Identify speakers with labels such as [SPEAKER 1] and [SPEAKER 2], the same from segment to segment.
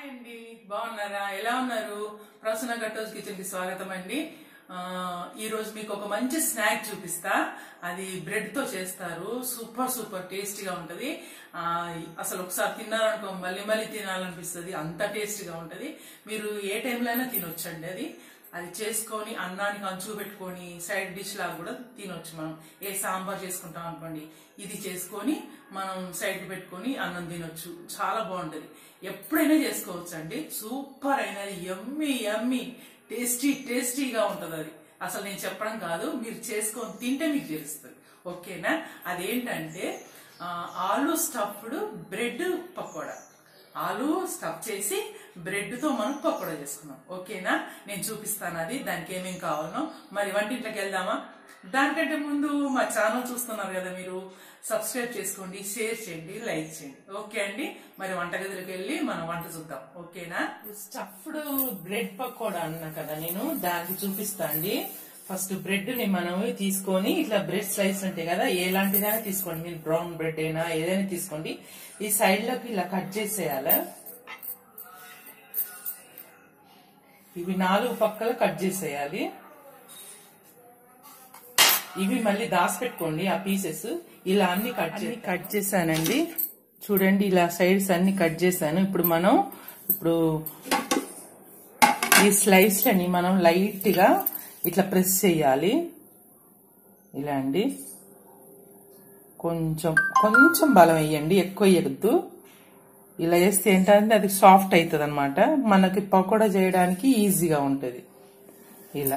[SPEAKER 1] అండి బాగున్నారా ఎలా ఉన్నారు ప్రసన్న గట్టోస్ కిచెన్ కి స్వాగతం అండి ఆ, ఈ రోజు మీకు ఒక మంచి స్నాక్ చూపిస్తా అది బ్రెడ్ తో చేస్తారు సూపర్ సూపర్ టేస్టీగా ఉంటది ఆ, అసలు ఒకసారి తిన్నారనుకో మళ్ళీ మళ్ళీ తినాలనిపిస్తుంది అంత టేస్టీగా ఉంటది మీరు ఏ టైంలో అయినా తినొచ్చండి అది అది చేసుకొని అన్నానికి అంచు పెట్టుకొని సైడ్ డిష్ లాగా కూడా తినొచ్చు మనం ఏ సాంబార్ చేసుకుంటాం అనుకోండి ఇది చేసుకొని మనం సైడ్ పెట్టుకొని అన్నం తినొచ్చు చాలా బాగుంటది ఎప్పుడైనా చేసుకోవచ్చు అండి సూపర్ అయినది ఎమ్మి ఎమ్మి టేస్టీ టేస్టీగా ఉంటది అది అసలు నేను చెప్పడం కాదు మీరు చేసుకొని తింటే మీకు తెలుస్తుంది ఓకేనా అదేంటంటే ఆ, ఆలు స్టఫ్డ్ బ్రెడ్ పకోడా ఆలు స్టఫ్ చేసి బ్రెడ్ తో మనం పకోడా చేసుకున్నాం ఓకేనా నేను చూపిస్తాను అది దానికి ఏమేం కావాలనో మరి వంటింట్లోకి వెళ్దామా దానికంటే ముందు మా ఛానల్ చూస్తున్నారు కదా మీరు సబ్స్క్రైబ్ చేసుకోండి షేర్ చేయండి లైక్ చేయండి ఓకే అండి మరి వంటగదిలోకి వెళ్ళి మనం వంట చూద్దాం ఓకేనా స్టఫ్డ్ బ్రెడ్ పకోడా అన్నా కదా నేను దానికి చూపిస్తా అండి ఫస్ట్ బ్రెడ్ ని మనం తీసుకొని ఇట్లా బ్రెడ్ స్లైస్ ఉంటాయి కదా ఎలాంటిదైనా తీసుకోండి మీరు బ్రౌన్ బ్రెడ్ అయినా ఏదైనా తీసుకోండి ఈ సైడ్ లోకి ఇలా కట్ చేసేయాలి ఇవి నాలుగు పక్కల కట్ చేసేయాలి ఇవి మళ్ళీ దాచిపెట్టుకోండి ఆ పీసెస్ ఇలా అన్ని కట్ చేసి కట్ చేశానండి చూడండి ఇలా సైడ్స్ అన్ని కట్ చేశాను ఇప్పుడు మనం ఇప్పుడు ఈ స్లైస్లని మనం లైట్ గా ఇట్లా ప్రెస్ చేయాలి ఇలా అండి కొంచెం కొంచెం బలం వేయండి ఎక్కువ వేయద్దు ఇలా వేస్తే ఏంటంటే అది సాఫ్ట్ అవుతుంది అనమాట మనకి పకోడా చేయడానికి ఈజీగా ఉంటుంది ఇలా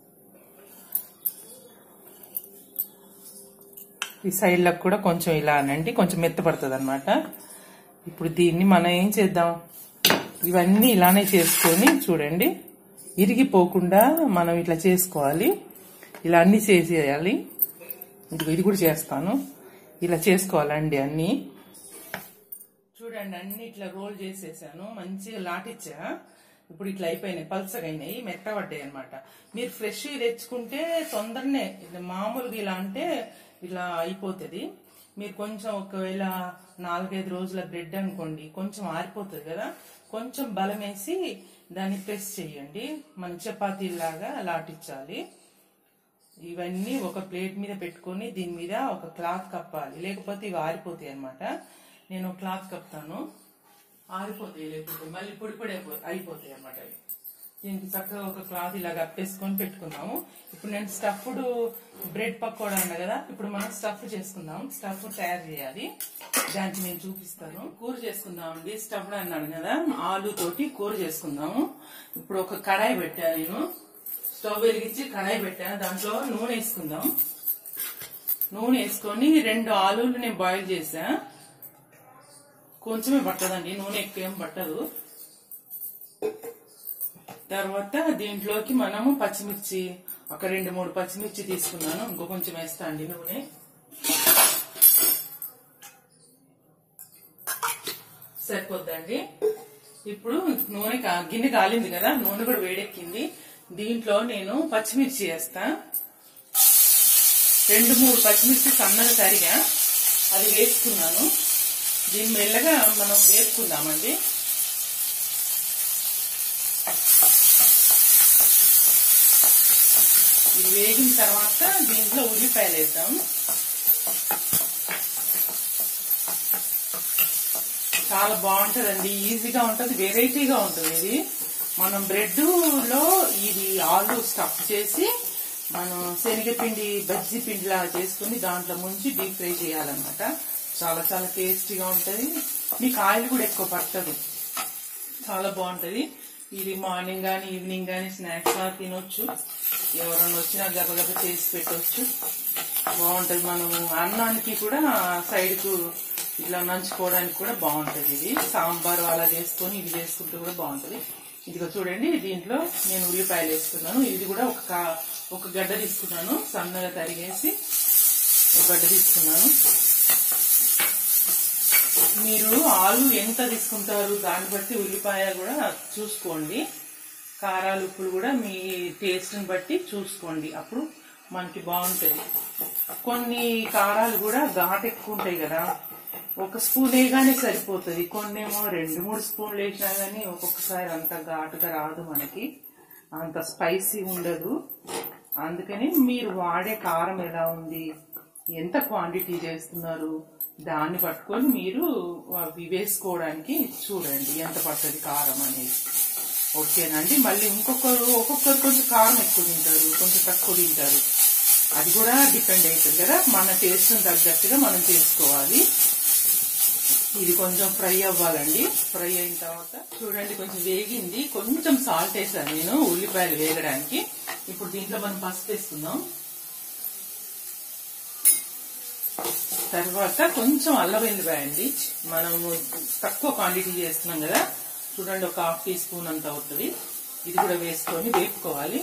[SPEAKER 1] ఈ సైడ్లకు కూడా కొంచెం ఇలా అనండి కొంచెం మెత్తపడుతుంది అనమాట ఇప్పుడు దీన్ని మనం ఏం చేద్దాం ఇవన్నీ ఇలానే చేసుకొని చూడండి ఇరిగిపోకుండా మనం ఇట్లా చేసుకోవాలి ఇలా అన్ని చేసేయాలి ఇదిగో ఇది కూడా చేస్తాను ఇలా చేసుకోవాలండి అన్ని చూడండి అన్ని ఇట్లా రోల్ చేసేసాను మంచిగా లాటిచ్చా ఇప్పుడు ఇట్లా అయిపోయినాయి పల్సగా అయినాయి మెత్తబడ్డాయి అనమాట మీరు ఫ్రెష్ తెచ్చుకుంటే తొందరనే ఇట్లా మామూలుగా ఇలా అంటే ఇలా అయిపోతుంది మీరు కొంచెం ఒకవేళ నాలుగైదు రోజుల బ్రెడ్ అనుకోండి కొంచెం ఆరిపోతుంది కదా కొంచెం బలం వేసి దాన్ని ప్రెస్ చేయండి మన చపాతీలాగా లాటించాలి ఇవన్నీ ఒక ప్లేట్ మీద పెట్టుకొని దీని మీద ఒక క్లాత్ కప్పాలి లేకపోతే ఇవి ఆరిపోతాయి అనమాట నేను క్లాత్ కప్తాను ఆరిపోతాయి లేకపోతే మళ్ళీ పొడి పొడి అయిపో- అయిపోతాయి అనమాట అవి దీనికి చక్కగా ఒక క్లాత్ ఇలా కప్పేసుకొని పెట్టుకున్నాము ఇప్పుడు నేను స్టఫ్డ్ బ్రెడ్ పకోడా అన్నా కదా ఇప్పుడు మనం స్టఫ్ చేసుకుందాం స్టఫ్ తయారు చేయాలి దానికి నేను చూపిస్తాను కూర చేసుకుందాం అండి స్టఫ్డ్ అన్నాడు కదా ఆలు తోటి కూర చేసుకుందాము ఇప్పుడు ఒక కడాయి పెట్టాను నేను స్టవ్ వెలిగించి కడాయి పెట్టాను దాంట్లో నూనె వేసుకుందాం నూనె వేసుకొని రెండు ఆలులు నేను బాయిల్ చేసా కొంచెమే పట్టదండి నూనె ఎక్కువ ఏం పట్టదు తర్వాత దీంట్లోకి మనము పచ్చిమిర్చి ఒక రెండు మూడు పచ్చిమిర్చి తీసుకున్నాను ఇంకో కొంచెం వేస్తా అండి నూనె సరిపోద్దండి ఇప్పుడు నూనె కా- గిన్నె కాలింది కదా నూనె కూడా వేడెక్కింది దీంట్లో నేను పచ్చిమిర్చి వేస్తా రెండు మూడు పచ్చిమిర్చి సన్నగా తరిగా అది వేసుకున్నాను దీన్ని మెల్లగా మనం వేసుకుందామండి ఇది వేగిన తర్వాత దీంట్లో ఉల్లిపాయలు వేద్దాం చాలా బాగుంటదండి ఈజీగా ఉంటది వెరైటీగా ఉంటుంది ఇది మనం బ్రెడ్ లో ఇది ఆలు స్టఫ్ చేసి మనం శనగపిండి బజ్జీ పిండి లాగా చేసుకుని దాంట్లో ముంచి డీప్ ఫ్రై చేయాలన్నమాట చాలా చాలా టేస్టీగా ఉంటది మీకు ఆయిల్ కూడా ఎక్కువ పట్టదు చాలా బాగుంటది ఇది మార్నింగ్ గానీ ఈవినింగ్ గానీ స్నాక్స్ లా తినొచ్చు ఎవరైనా వచ్చినా గబగబ చేసి పెట్టొచ్చు బాగుంటది మనం అన్నానికి కూడా సైడ్ కు ఇట్లా నంచుకోవడానికి కూడా బాగుంటది ఇది సాంబార్ అలా చేసుకొని ఇది చేసుకుంటే కూడా బాగుంటది ఇదిగో చూడండి దీంట్లో నేను ఉల్లిపాయలు వేసుకున్నాను ఇది కూడా ఒక కా- ఒక గడ్డ తీసుకున్నాను సన్నగా తరిగేసి ఒక గడ్డ తీసుకున్నాను మీరు ఆలు ఎంత తీసుకుంటారు దాన్ని బట్టి ఉల్లిపాయ కూడా చూసుకోండి కారాలు ఉప్పులు కూడా మీ టేస్ట్ని బట్టి చూసుకోండి అప్పుడు మనకి బాగుంటుంది కొన్ని కారాలు కూడా ఘాటు ఎక్కువ ఉంటాయి కదా ఒక స్పూన్ వేయగానే సరిపోతుంది కొన్నేమో రెండు మూడు స్పూన్లు వేసినా కానీ ఒక్కొక్కసారి అంత ఘాటుగా రాదు మనకి అంత స్పైసీ ఉండదు అందుకని మీరు వాడే కారం ఎలా ఉంది ఎంత క్వాంటిటీ చేస్తున్నారు దాన్ని పట్టుకొని మీరు అవి వేసుకోవడానికి చూడండి ఎంత పడుతుంది కారం అనేది ఓకేనండి మళ్ళీ ఇంకొకరు ఒక్కొక్కరు కొంచెం కారం ఎక్కువ తింటారు కొంచెం తక్కువ తింటారు అది కూడా డిపెండ్ అవుతుంది కదా మన టేస్ట్ తగ్గట్టుగా మనం చేసుకోవాలి ఇది కొంచెం ఫ్రై అవ్వాలండి ఫ్రై అయిన తర్వాత చూడండి కొంచెం వేగింది కొంచెం సాల్ట్ వేసాను నేను ఉల్లిపాయలు వేగడానికి ఇప్పుడు దీంట్లో మనం పసుపు వేసుకుందాం తర్వాత కొంచెం అల్లం వెల్లిపాయ అండి మనము తక్కువ క్వాంటిటీ చేస్తున్నాం కదా చూడండి ఒక హాఫ్ టీ స్పూన్ అంత అవుతుంది ఇది కూడా వేసుకొని వేపుకోవాలి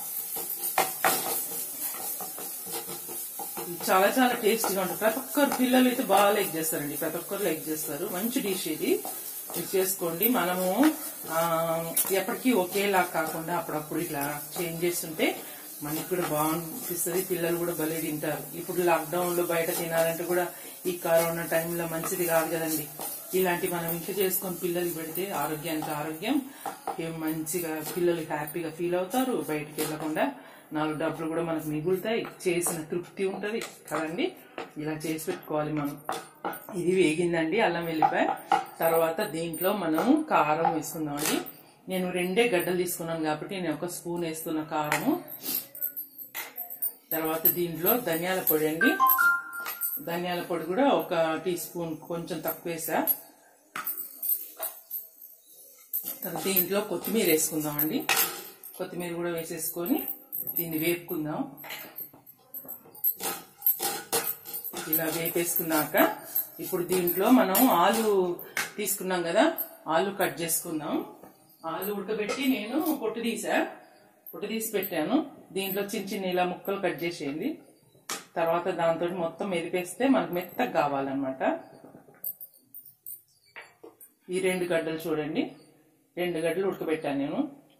[SPEAKER 1] ఇది చాలా చాలా టేస్టీగా ఉంటుంది ప్రతి ఒక్కరు పిల్లలు అయితే బాగా లైక్ చేస్తారండి ప్రతి ఒక్కరు లైక్ చేస్తారు మంచి డిష్ ఇది ఇది చేసుకోండి మనము ఆ, ఎప్పటికీ ఒకేలా కాకుండా అప్పుడప్పుడు ఇట్లా చేంజ్ చేస్తుంటే మనకి కూడా బాగుంపిస్తుంది పిల్లలు కూడా భలే తింటారు ఇప్పుడు లాక్డౌన్ లో బయట తినాలంటే కూడా ఈ కరోనా టైంలో మంచిది కాదు కదండి ఇలాంటి మనం ఇంట్లో చేసుకొని పిల్లలకి పెడితే ఆరోగ్యానికి ఆరోగ్యం ఏం మంచిగా పిల్లలు హ్యాపీగా ఫీల్ అవుతారు బయటికి వెళ్లకుండా నాలుగు డబ్బులు కూడా మనకు మిగులుతాయి చేసిన తృప్తి ఉంటది కదండి ఇలా చేసి పెట్టుకోవాలి మనం ఇది వేగిందండి అల్లం వెల్లిపాయ తర్వాత దీంట్లో మనం కారం వేసుకుందామండి నేను రెండే గడ్డలు తీసుకున్నాను కాబట్టి నేను ఒక స్పూన్ వేస్తున్న కారము తర్వాత దీంట్లో ధనియాల పొడి అండి ధనియాల పొడి కూడా ఒక టీ స్పూన్ కొంచెం తక్కువ వేసా తర్వాత దీంట్లో కొత్తిమీర వేసుకుందామండి కొత్తిమీర కూడా వేసేసుకొని దీన్ని వేపుకుందాం ఇలా వేపేసుకున్నాక ఇప్పుడు దీంట్లో మనం ఆలు తీసుకున్నాం కదా ఆలు కట్ చేసుకుందాం ఆలు ఉడకబెట్టి నేను పొట్టు తీసా పొట్టు తీసి పెట్టాను దీంట్లో చిన్న చిన్న ఇలా ముక్కలు కట్ చేసేయండి తర్వాత దాంతో మొత్తం మెదిపేస్తే మనకు మెత్తగా కావాలన్నమాట ఈ రెండు గడ్డలు చూడండి రెండు గడ్డలు ఉడకబెట్టాను నేను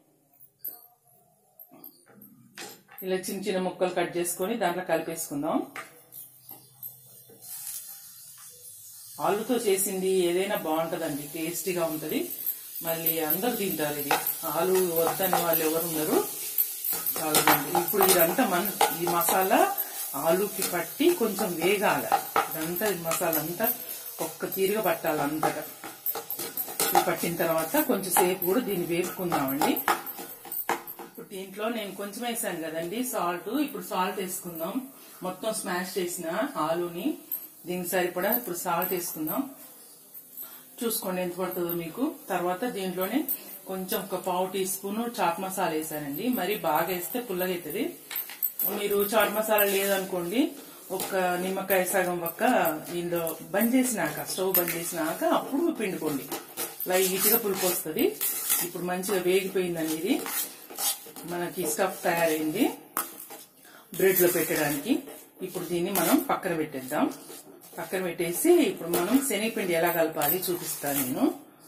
[SPEAKER 1] ఇలా చిన్న చిన్న ముక్కలు కట్ చేసుకొని దాంట్లో కలిపేసుకుందాం ఆలుతో చేసింది ఏదైనా బాగుంటదండి టేస్టీగా ఉంటది మళ్ళీ అందరు తింటారు ఇది ఆలు వద్దనే వాళ్ళు ఎవరు ఉన్నారు చాలా మంది ఇప్పుడు ఇదంతా మన ఈ మసాలా ఆలుకి పట్టి కొంచెం వేగాల ఇదంతా ఈ మసాలా అంతా ఒక్క తీరుగా పట్టాలి అంతగా ఇది పట్టిన తర్వాత కొంచెం సేపు కూడా దీన్ని వేపుకుందామండి ఇప్పుడు దీంట్లో నేను కొంచెం వేసాను కదండి సాల్ట్ ఇప్పుడు సాల్ట్ వేసుకుందాం మొత్తం స్మాష్ చేసిన ఆలుని దీనికి సరిపడా ఇప్పుడు సాల్ట్ వేసుకుందాం చూసుకోండి ఎంత పడుతుందో మీకు తర్వాత దీంట్లోనే కొంచెం ఒక పావు టీ స్పూన్ చాట్ మసాలా వేసానండి మరి బాగా వేస్తే పుల్లగా అవుతుంది మీరు చాట్ మసాలా లేదనుకోండి ఒక నిమ్మకాయ సగం పక్క దీనిలో బంద్ చేసినాక స్టవ్ బంద్ చేసినాక అప్పుడు పిండుకోండి లైట్ గా పులుపు వస్తుంది ఇప్పుడు మంచిగా వేగిపోయిందండి ఇది మనకి స్టఫ్ తయారైంది బ్రెడ్ లో పెట్టడానికి ఇప్పుడు దీన్ని మనం పక్కన పెట్టేద్దాం పక్కన పెట్టేసి ఇప్పుడు మనం శనగపిండి ఎలా కలపాలి చూపిస్తాను నేను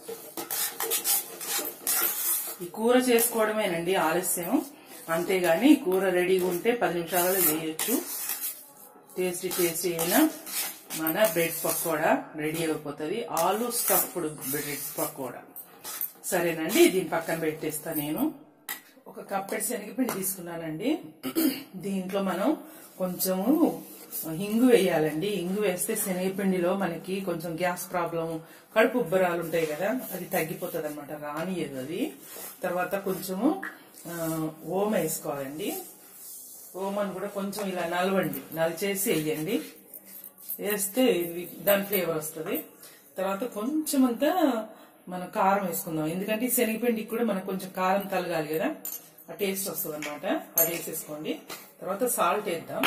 [SPEAKER 1] ఈ కూర చేసుకోవడమేనండి ఆలస్యం అంతేగాని కూర రెడీగా ఉంటే పది నిమిషాలలో వేయొచ్చు టేస్టీ టేస్టీ అయిన మన బ్రెడ్ పకోడా రెడీ అయిపోతుంది ఆలు స్టఫ్డ్ బ్రెడ్ పకోడా సరేనండి దీని పక్కన పెట్టేస్తా నేను ఒక కప్పెట్ శనగపిండి తీసుకున్నానండి దీంట్లో మనం కొంచెము హింగు వేయాలండి హింగు వేస్తే శనగపిండిలో మనకి కొంచెం గ్యాస్ ప్రాబ్లం కడుపు ఉబ్బరాలు ఉంటాయి కదా అది తగ్గిపోతుంది అనమాట రానియదు అది తర్వాత కొంచెము ఆ, ఓమ వేసుకోవాలండి ఓమని కూడా కొంచెం ఇలా నలవండి నలిచేసి వేయండి వేస్తే ఇది దాని ఫ్లేవర్ వస్తుంది తర్వాత కొంచెం అంతా మనం కారం వేసుకుందాం ఎందుకంటే ఈ శనగపిండికి కూడా మనకు కొంచెం కారం తలగాలి కదా ఆ టేస్ట్ వస్తుంది అనమాట అది వేసేసుకోండి తర్వాత సాల్ట్ వేద్దాం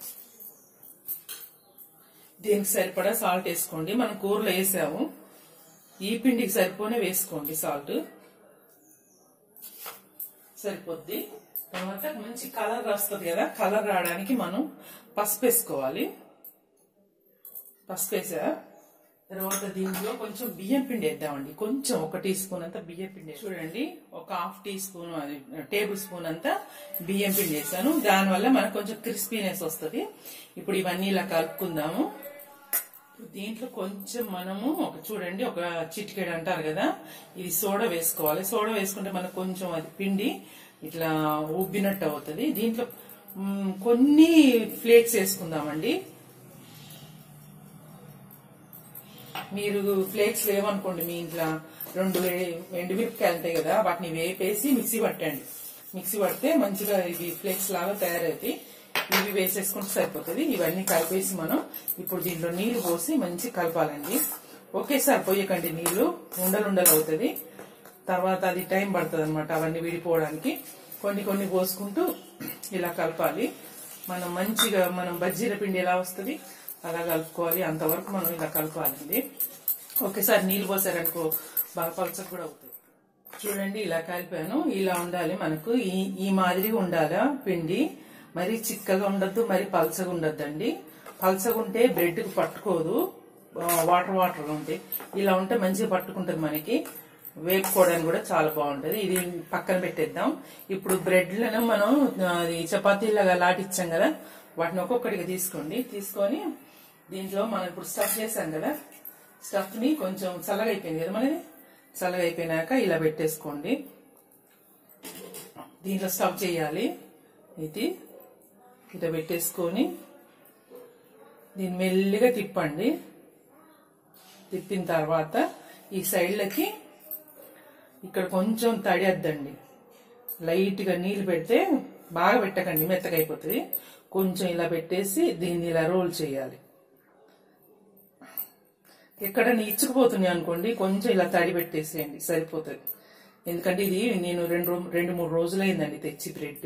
[SPEAKER 1] దీనికి సరిపడా సాల్ట్ వేసుకోండి మనం కూరలో వేసాము ఈ పిండికి సరిపోనే వేసుకోండి సాల్ట్ సరిపోద్ది తర్వాత మంచి కలర్ వస్తుంది కదా కలర్ రావడానికి మనం పసుపు వేసుకోవాలి పసుపు వేసా తర్వాత దీంట్లో కొంచెం బియ్యం పిండి వేద్దామండి కొంచెం ఒక టీ స్పూన్ అంతా బియ్యం పిండి చూడండి ఒక హాఫ్ టీ స్పూన్ అది టేబుల్ స్పూన్ అంతా బియ్యం పిండి వేసాను దానివల్ల మనకు కొంచెం క్రిస్పీనెస్ వస్తుంది ఇప్పుడు ఇవన్నీ ఇలా కలుపుకుందాము దీంట్లో కొంచెం మనము ఒక చూడండి ఒక చిటికెడు అంటారు కదా ఇది సోడా వేసుకోవాలి సోడా వేసుకుంటే మనకు కొంచెం అది పిండి ఇట్లా ఉబ్బినట్టు అవుతుంది దీంట్లో మ్, కొన్ని ఫ్లేక్స్ వేసుకుందామండి మీరు ఫ్లేక్స్ లేవనుకోండి మీ ఇంట్లో రెండు వే- ఎండుమిరపకాయలు ఉంటాయి కదా వాటిని వేపేసి మిక్సీ పట్టండి మిక్సీ పడితే మంచిగా ఇవి ఫ్లేక్స్ లాగా తయారవుతాయి ఇవి వేసేసుకుంటే సరిపోతుంది ఇవన్నీ కలిపేసి మనం ఇప్పుడు దీంట్లో నీళ్లు పోసి మంచి కలపాలండి ఒకేసారి పోయకండి నీళ్లు ఉండలు ఉండలు అవుతుంది తర్వాత అది టైం పడుతుంది అనమాట అవన్నీ విడిపోవడానికి కొన్ని కొన్ని పోసుకుంటూ ఇలా కలపాలి మనం మంచిగా మనం బజ్జీల పిండి ఎలా వస్తుంది అలా కలుపుకోవాలి అంతవరకు మనం ఇలా కలపాలండి ఒకేసారి నీళ్ళు పోసారనుకో బాగా పలచగా కూడా అవుతుంది చూడండి ఇలా కలిపాను ఇలా ఉండాలి మనకు ఈ ఈ మాదిరిగా ఉండాలా పిండి మరి చిక్కగా ఉండద్దు మరి పలచగా ఉండద్దండి పలచగా ఉంటే బ్రెడ్ కు పట్టుకోదు ఆ, వాటర్ వాటర్ గా ఉంటాయి ఇలా ఉంటే మంచిగా పట్టుకుంటుంది మనకి వేపుకోవడానికి కూడా చాలా బాగుంటది ఇది పక్కన పెట్టేద్దాం ఇప్పుడు బ్రెడ్లను మనం ఆ, అది చపాతీలాగా లాటిచ్చాం కదా వాటిని ఒక్కొక్కటిగా తీసుకోండి తీసుకొని దీంట్లో మనం ఇప్పుడు స్టఫ్ చేసాం కదా స్టఫ్ ని కొంచెం చల్లగా అయిపోయింది కదా మనది చల్లగా అయిపోయినాక ఇలా పెట్టేసుకోండి దీంట్లో స్టఫ్ చేయాలి ఇది ఇట్లా పెట్టేసుకొని దీన్ని మెల్లిగా తిప్పండి తిప్పిన తర్వాత ఈ సైడ్లకి ఇక్కడ కొంచెం తడియద్దండి లైట్ గా నీళ్లు పెడితే బాగా పెట్టకండి మెత్తగా అయిపోతుంది కొంచెం ఇలా పెట్టేసి దీన్ని ఇలా రోల్ చేయాలి ఎక్కడ ఇచ్చుకుపోతున్నాయి అనుకోండి కొంచెం ఇలా తడి పెట్టేసేయండి సరిపోతుంది ఎందుకంటే ఇది నేను రెండు రో- రెండు మూడు రోజులైందండి తెచ్చి బ్రెడ్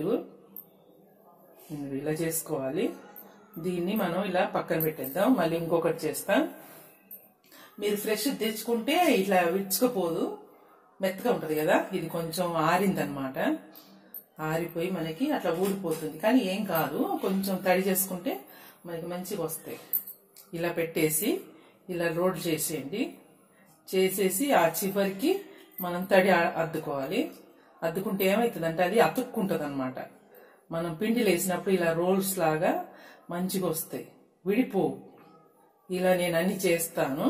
[SPEAKER 1] ఇలా చేసుకోవాలి దీన్ని మనం ఇలా పక్కన పెట్టేద్దాం మళ్ళీ ఇంకొకటి చేస్తాం మీరు ఫ్రెష్ తెచ్చుకుంటే ఇట్లా విచ్చుకపోదు మెత్తగా ఉంటది కదా ఇది కొంచెం ఆరిందనమాట ఆరిపోయి మనకి అట్లా ఊడిపోతుంది కానీ ఏం కాదు కొంచెం తడి చేసుకుంటే మనకి మంచిగా వస్తాయి ఇలా పెట్టేసి ఇలా రోడ్ చేసేయండి చేసేసి ఆ చివరికి మనం తడి ఆ- అద్దుకోవాలి అద్దుకుంటే ఏమవుతుందంటే అది అతుక్కుంటది అనమాట మనం పిండి వేసినప్పుడు ఇలా రోల్స్ లాగా మంచిగా వస్తాయి విడిపోవు ఇలా నేను అన్ని చేస్తాను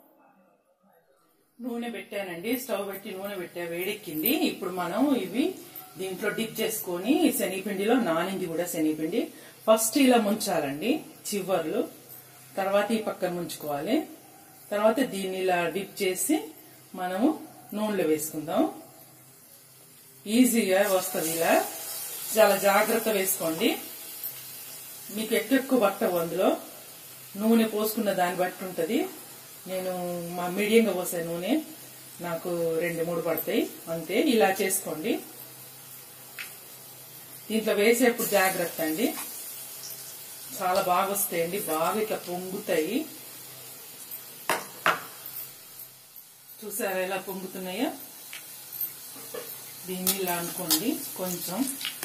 [SPEAKER 1] నూనె పెట్టానండి స్టవ్ పెట్టి నూనె పెట్టా వేడెక్కింది ఇప్పుడు మనం ఇవి దీంట్లో డిప్ చేసుకొని శనగపిండిలో నానింది కూడా శనగపిండి ఫస్ట్ ఇలా ముంచాలండి చివర్లు తర్వాత ఈ పక్కన ముంచుకోవాలి తర్వాత దీన్ని ఇలా డిప్ చేసి మనము నూనెలో వేసుకుందాం ఈజీగా వస్తుంది ఇలా చాలా జాగ్రత్త వేసుకోండి మీకు ఎక్కువ పట్టవు అందులో నూనె పోసుకున్న దాన్ని బట్టి ఉంటది నేను మా మీడియంగా పోసే నూనె నాకు రెండు మూడు పడతాయి అంతే ఇలా చేసుకోండి దీంట్లో వేసేప్పుడు జాగ్రత్త అండి చాలా బాగా వస్తాయండి బాగా ఇట్లా పొంగుతాయి చూసారా ఎలా పొంగుతున్నాయో దీన్ని ఇలా అనుకోండి కొంచెం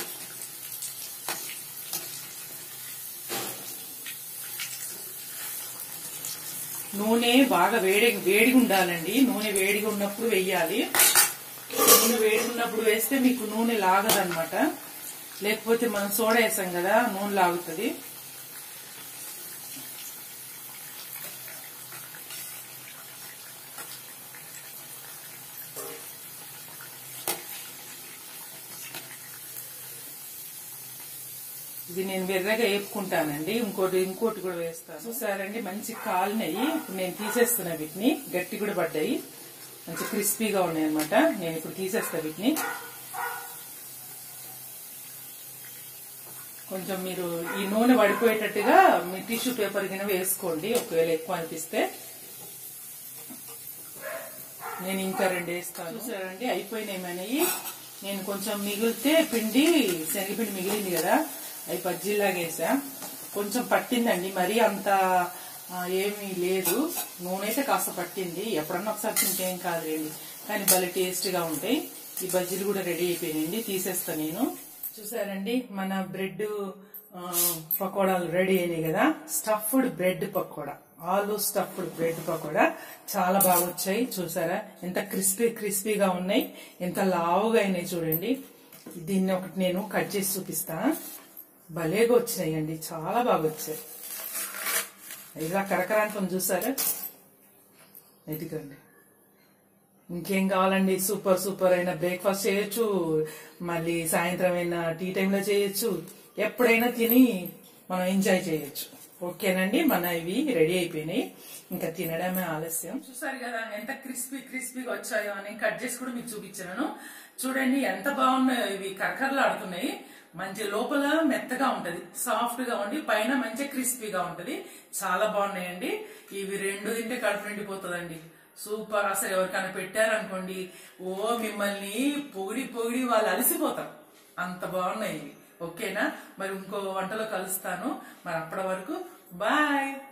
[SPEAKER 1] నూనె బాగా వేడి వేడిగా ఉండాలండి నూనె వేడిగా ఉన్నప్పుడు వెయ్యాలి నూనె వేడిగా ఉన్నప్పుడు వేస్తే మీకు నూనె లాగదన్నమాట లేకపోతే మనం సోడా వేసాం కదా నూనె లాగుతుంది ఇది నేను వెర్రగా వేపుకుంటానండి ఇంకోటి ఇంకోటి కూడా వేస్తాను చూసారండి మంచి కాలినవి ఇప్పుడు నేను తీసేస్తున్నా వీటిని గట్టి కూడా పడ్డాయి మంచి క్రిస్పీగా ఉన్నాయి అనమాట నేను ఇప్పుడు తీసేస్తా వీటిని కొంచెం మీరు ఈ నూనె పడిపోయేటట్టుగా మీ టిష్యూ పేపర్ కింద వేసుకోండి ఒకవేళ ఎక్కువ అనిపిస్తే నేను ఇంకా రెండు వేస్తాను చూసారండి అయిపోయినాయి మనవి నేను కొంచెం మిగిలితే పిండి శనగపిండి మిగిలింది కదా అవి బజ్జీలాగా వేసా కొంచెం పట్టిందండి మరీ అంత ఆ, ఏమీ లేదు నూనె అయితే కాస్త పట్టింది ఎప్పుడన్నా ఒకసారి తింటే ఏం కాదులేండి కానీ భలే టేస్ట్ గా ఉంటాయి ఈ బజ్జీలు కూడా రెడీ అయిపోయినాయండి తీసేస్తా నేను చూసారండి మన బ్రెడ్ ఆ, పకోడాలు రెడీ అయినాయి కదా స్టఫ్డ్ బ్రెడ్ పకోడా ఆలు స్టఫ్డ్ బ్రెడ్ పకోడా చాలా బాగా వచ్చాయి చూసారా ఎంత క్రిస్పీ క్రిస్పీగా ఉన్నాయి ఎంత లావుగా అయినాయి చూడండి దీన్ని ఒకటి నేను కట్ చేసి చూపిస్తా భలేగా వచ్చినాయండి చాలా బాగా వచ్చాయి ఇలా కరకరాంతం చూసారా ఇదిగోండి ఇంకేం కావాలండి సూపర్ సూపర్ అయిన బ్రేక్ఫాస్ట్ చేయొచ్చు మళ్ళీ సాయంత్రం అయినా టీ టైంలో చేయొచ్చు ఎప్పుడైనా తిని మనం ఎంజాయ్ చేయొచ్చు ఓకేనండి మన ఇవి రెడీ అయిపోయినాయి ఇంకా తినడమే ఆలస్యం చూసారు కదా ఎంత క్రిస్పీ క్రిస్పీగా వచ్చాయో అని కట్ చేసి కూడా మీకు చూపించాను చూడండి ఎంత బాగున్నాయో ఇవి కరకరలాడుతున్నాయి మంచి లోపల మెత్తగా ఉంటది సాఫ్ట్ గా ఉండి పైన మంచి క్రిస్పీగా ఉంటది చాలా బాగున్నాయండి ఇవి రెండు తింటే కడుపు నిండిపోతుందండి సూపర్ అసలు ఎవరికైనా పెట్టారనుకోండి ఓ మిమ్మల్ని పొగిడి పొగిడి వాళ్ళు అలసిపోతారు అంత బాగున్నాయి ఇవి ఓకేనా మరి ఇంకో వంటలో కలుస్తాను మరి అప్పటి వరకు బాయ్